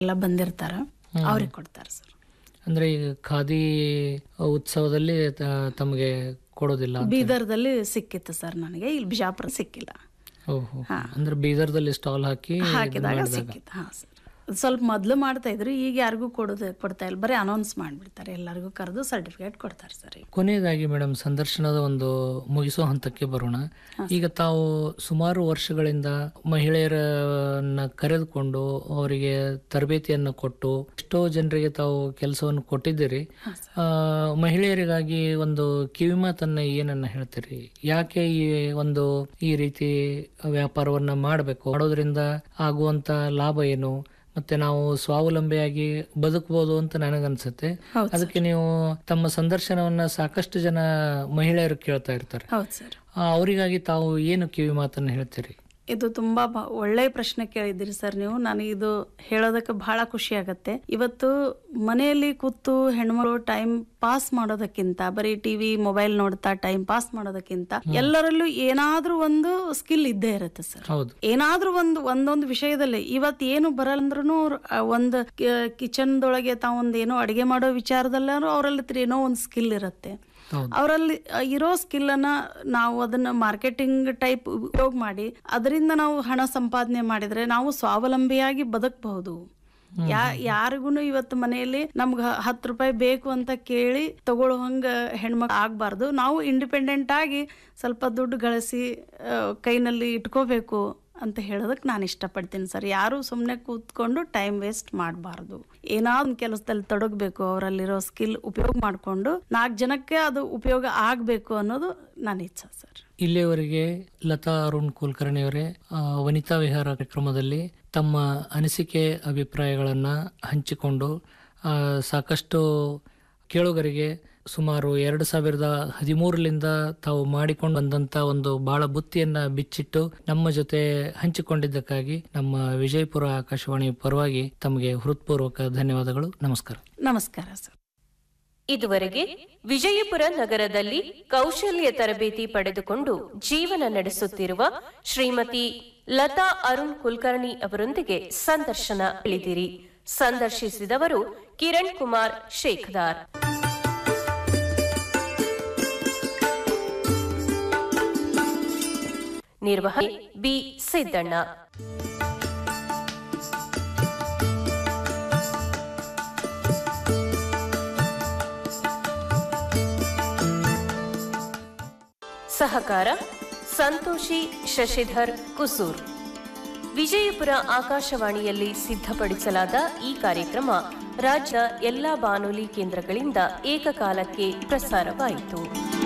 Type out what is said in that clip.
ಎಲ್ಲ ಬಂದಿರ್ತಾರ ಅವ್ರಿಗೆ ಕೊಡ್ತಾರೆ ಸರ್ ಅಂದ್ರೆ ಈಗ ಖಾದಿ ಉತ್ಸವದಲ್ಲಿ ತ- ತಮಗೆ ಕೊಡೋದಿಲ್ಲ ಅಂತ. ಬೀದರ್ದಲ್ಲಿ ಸಿಕ್ಕಿತ್ತು ಸರ್ ನನಗೆ ಇಲ್ಲಿ ಬಿಜಾಪುರ ಸಿಕ್ಕಿಲ್ಲ ಓಹೋ ಅಂದ್ರೆ ಬೀದರ್ದಲ್ಲಿ ಸ್ಟಾಲ್ ಹಾಕಿ ಇದನ್ನ ಹಾಕಿದಾಗ ಮಾಡಿದಾಗ. ಸಿಕ್ಕಿತ್ತು ಹಾಂ ಸರ್ ಸ್ವಲ್ಪ ಮೊದಲು ಮಾಡ್ತಾ ಇದ್ರು ಈಗ ಯಾರಿಗೂ ಕೊಡೋದು ಕೊಡ್ತಾ ಇಲ್ಲ ಬರೀ ಅನೌನ್ಸ್ ಮಾಡಿಬಿಡ್ತಾರೆ ಎಲ್ಲರಿಗೂ ಕರೆದು ಸರ್ಟಿಫಿಕೇಟ್ ಕೊಡ್ತಾರೆ ಸರ್ ಈಗ ಕೊನೆಯದಾಗಿ ಮೇಡಮ್ ಸಂದರ್ಶನದ ಒಂದು ಮುಗಿಸೋ ಹಂತಕ್ಕೆ ಬರೋಣ ಈಗ ತಾವು ಸುಮಾರು ವರ್ಷಗಳಿಂದ ಮಹಿಳೆಯರನ್ನ ಕರೆದುಕೊಂಡು ಅವರಿಗೆ ತರಬೇತಿಯನ್ನು ಕೊಟ್ಟು ಎಷ್ಟೋ ಜನರಿಗೆ ತಾವು ಕೆಲಸವನ್ನು ಕೊಟ್ಟಿದ್ದೀರಿ ಆ, ಮಹಿಳೆಯರಿಗಾಗಿ ಒಂದು ಕಿವಿಮಾತನ್ನ ಏನನ್ನ ಹೇಳ್ತೀರಿ ಯಾಕೆ ಈ ಒಂದು ಈ ರೀತಿ ವ್ಯಾಪಾರವನ್ನ ಮಾಡಬೇಕು ಮಾಡೋದ್ರಿಂದ ಆಗುವಂತ ಲಾಭ ಏನು ಮತ್ತೆ ನಾವು ಸ್ವಾವಲಂಬಿಯಾಗಿ ಬದುಕಬಹುದು ಅಂತ ನನಗನ್ಸುತ್ತೆ ಹೌದು ಅದಕ್ಕೆ ನೀವು ತಮ್ಮ ಸಂದರ್ಶನವನ್ನ ಸಾಕಷ್ಟು ಜನ ಮಹಿಳೆಯರು ಕೇಳ್ತಾ ಇರ್ತಾರೆ ಹೌದು ಸರ್ ಆ, ಅವರಿಗಾಗಿ ತಾವು ಏನು ಕಿವಿ ಮಾತನ್ನ ಹೇಳ್ತೀರಿ ಇದು ತುಂಬಾ ಬ- ಒಳ್ಳೆಯ ಪ್ರಶ್ನೆ ಕೇಳಿದ್ದೀರಿ ಸರ್ ನೀವು ನನಗೆ ಇದು ಹೇಳೋದಕ್ಕೆ ಬಹಳ ಖುಷಿ ಆಗತ್ತೆ ಇವತ್ತು ಮನೆಯಲ್ಲಿ ಕೂತು ಹೆಣ್ಮಗಳು ಟೈಮ್ ಪಾಸ್ ಮಾಡೋದಕ್ಕಿಂತ ಬರೀ ಟಿವಿ ಮೊಬೈಲ್ ನೋಡ್ತಾ ಟೈಮ್ ಪಾಸ್ ಮಾಡೋದಕ್ಕಿಂತ ಎಲ್ಲರಲ್ಲೂ ಏನಾದ್ರೂ ಒಂದು ಸ್ಕಿಲ್ ಇದ್ದೇ ಇರುತ್ತೆ ಸರ್ ಹೌದು ಏನಾದ್ರೂ ಒಂದು ಒಂದೊಂದು ವಿಷಯದಲ್ಲಿ ಇವತ್ತು ಏನು ಬರಲ್ಲಂದ್ರೂ ಒಂದು ಕಿಚನ್ ದೊಳಗೆ ತಾವೊಂದು ಏನೋ ಅಡಿಗೆ ಮಾಡೋ ವಿಚಾರದಲ್ಲಾದ್ರೂ ಅವರಲ್ಲಿ ಹತ್ರ ಏನೋ ಒಂದು ಸ್ಕಿಲ್ ಇರುತ್ತೆ ಹೌದು ಅವರಲ್ಲಿ ಇರೋ ಸ್ಕಿಲ್ ಅನ್ನ ನಾವು ಅದನ್ನ ಮಾರ್ಕೆಟಿಂಗ್ ಟೈಪ್ ಉಪಯೋಗ ಮಾಡಿ ಅದರಿಂದ ನಾವು ಹಣ ಸಂಪಾದನೆ ಮಾಡಿದ್ರೆ ನಾವು ಸ್ವಾವಲಂಬಿಯಾಗಿ ಬದುಕಬಹುದು ಯಾ ಯಾರಿಗೂ ಇವತ್ತು ಮನೆಯಲ್ಲಿ ನಮ್ಗೆ ಹತ್ತು ರೂಪಾಯಿ ಬೇಕು ಅಂತ ಕೇಳಿ ತಗೊಳ್ಳೋ ಹಂಗ ಹೆಣ್ಮಕ್ಳು ಆಗ್ಬಾರ್ದು ನಾವು ಇಂಡಿಪೆಂಡೆಂಟ್ ಆಗಿ ಸ್ವಲ್ಪ ದುಡ್ಡು ಗಳಿಸಿ ಆ, ಕೈನಲ್ಲಿ ಇಟ್ಕೋಬೇಕು ಅಂತ ಹೇಳೋದಕ್ಕೆ ನಾನು ಇಷ್ಟಪಡ್ತೀನಿ ಸರ್ ಯಾರು ಸುಮ್ಮನೆ ಕೂತ್ಕೊಂಡು ಟೈಮ್ ವೇಸ್ಟ್ ಮಾಡಬಾರ್ದು ಏನಾದ್ರು ಕೆಲಸದಲ್ಲಿ ತೊಡಗಬೇಕು ಅವರಲ್ಲಿರೋ ಸ್ಕಿಲ್ ಉಪಯೋಗ ಮಾಡಿಕೊಂಡು ನಾಲ್ಕು ಜನಕ್ಕೆ ಅದು ಉಪಯೋಗ ಆಗಬೇಕು ಅನ್ನೋದು ನನ್ನ ಇಚ್ಛೆ ಸರ್ ಇಲ್ಲಿಯವರೆಗೆ ಲತಾ ಅರುಣ್ ಕುಲಕರ್ಣಿಯವರೇ ಆ, ವನಿತಾ ವಿಹಾರ ಕಾರ್ಯಕ್ರಮದಲ್ಲಿ ತಮ್ಮ ಅನಿಸಿಕೆ ಅಭಿಪ್ರಾಯಗಳನ್ನ ಹಂಚಿಕೊಂಡು ಆ, ಸಾಕಷ್ಟು ಕೇಳುಗರಿಗೆ ಸುಮಾರು ಎರಡು ಸಾವಿರದ ಹದಿಮೂರರಿಂದ ತಾವು ಮಾಡಿಕೊಂಡು ಬಂದಂತ ಒಂದು ಬಹಳ ಬುತ್ತಿಯನ್ನ ಬಿಚ್ಚಿಟ್ಟು ನಮ್ಮ ಜೊತೆ ಹಂಚಿಕೊಂಡಿದ್ದಕ್ಕಾಗಿ ನಮ್ಮ ವಿಜಯಪುರ ಆಕಾಶವಾಣಿ ಪರವಾಗಿ ತಮಗೆ ಹೃತ್ಪೂರ್ವಕ ಧನ್ಯವಾದಗಳು ನಮಸ್ಕಾರ ನಮಸ್ಕಾರ ಸರ್ ಇದುವರೆಗೆ ವಿಜಯಪುರ ನಗರದಲ್ಲಿ ಕೌಶಲ್ಯ ತರಬೇತಿ ಪಡೆದುಕೊಂಡು ಜೀವನ ನಡೆಸುತ್ತಿರುವ ಶ್ರೀಮತಿ ಲತಾ ಅರುಣ್ ಕುಲಕರ್ಣಿ ಅವರೊಂದಿಗೆ ಸಂದರ್ಶನ ಇಳಿದಿರಿ ಸಂದರ್ಶಿಸಿದವರು ಕಿರಣ್ ಕುಮಾರ್ ಶೇಖದಾರ್ ನಿರ್ವಹಣೆ ಬಿ ಸಿದ್ದಣ್ಣ ಸಹಕಾರ ಸಂತೋಷಿ ಶಶಿಧರ್ ಕುಸೂರ್ ವಿಜಯಪುರ ಆಕಾಶವಾಣಿಯಲ್ಲಿ ಸಿದ್ಧಪಡಿಸಲಾದ ಈ ಕಾರ್ಯಕ್ರಮ ರಾಜ್ಯ ಎಲ್ಲಾ ಬಾನುಲಿ ಕೇಂದ್ರಗಳಿಂದ ಏಕಕಾಲಕ್ಕೆ ಪ್ರಸಾರವಾಯಿತು